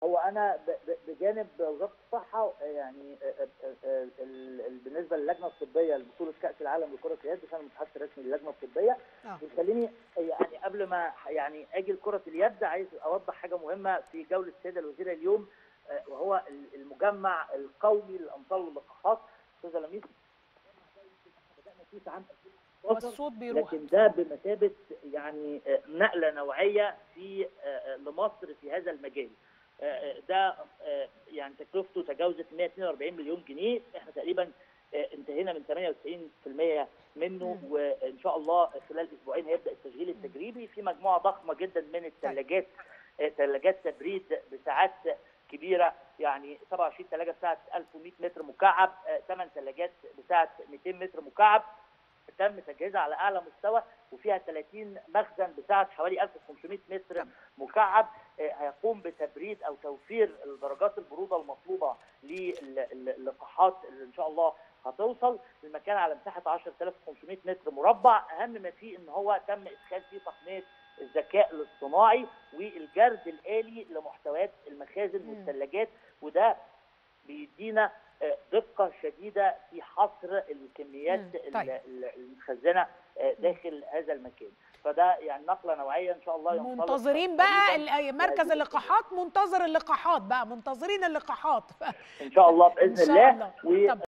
هو انا ب- ب- بجانب وزاره الصحه يعني آه، آه، آه، ال- ال- بالنسبه للجنه الطبيه لبطوله كاس العالم لكره اليد عشان المتحدث الرسمي للجنه الطبيه آه. بيخليني يعني قبل ما يعني اجي لكره اليد عايز اوضح حاجه مهمه في جوله السيده الوزيره اليوم آه، وهو ال- المجمع القومي للامطار واللقاحات استاذه لميس بدانا فيه في عام 2016 والصوت بيروح لكن ده بمثابه يعني آه، نقله نوعيه في آه، آه، لمصر في هذا المجال آه، آه، ده آه، يعني تكلفته تجاوزت 142 مليون جنيه احنا تقريبا آه، انتهينا من 98% منه مم. وان شاء الله خلال اسبوعين هيبدا التشغيل التجريبي في مجموعه ضخمه جدا من الثلاجات آه، ثلاجات تبريد بساعات كبيره يعني 27 ثلاجه بسعه 1100 متر مكعب 8 ثلاجات بسعه 200 متر مكعب تم تجهيزها على اعلى مستوى وفيها 30 مخزن بسعه حوالي 1500 متر مكعب آه، هيقوم بتبريد او توفير درجات البروده المطلوبه للقاحات اللي ان شاء الله هتوصل المكان على مساحه 10500 متر مربع اهم ما فيه ان هو تم ادخال فيه تقنيه الذكاء الاصطناعي والجرد الالي لمحتويات المخازن مم. والثلاجات وده بيدينا آه، دقه شديده في حصر الكميات مم. ال- طيب. ال- المخزنه آه، داخل هذا المكان فده يعني نقله نوعيه ان شاء الله ينطلق منتظرين بقى قريباً ال- مركز هذه اللقاحات منتظر اللقاحات بقى منتظرين اللقاحات ان شاء الله ان باذن شاء الله الله و- طب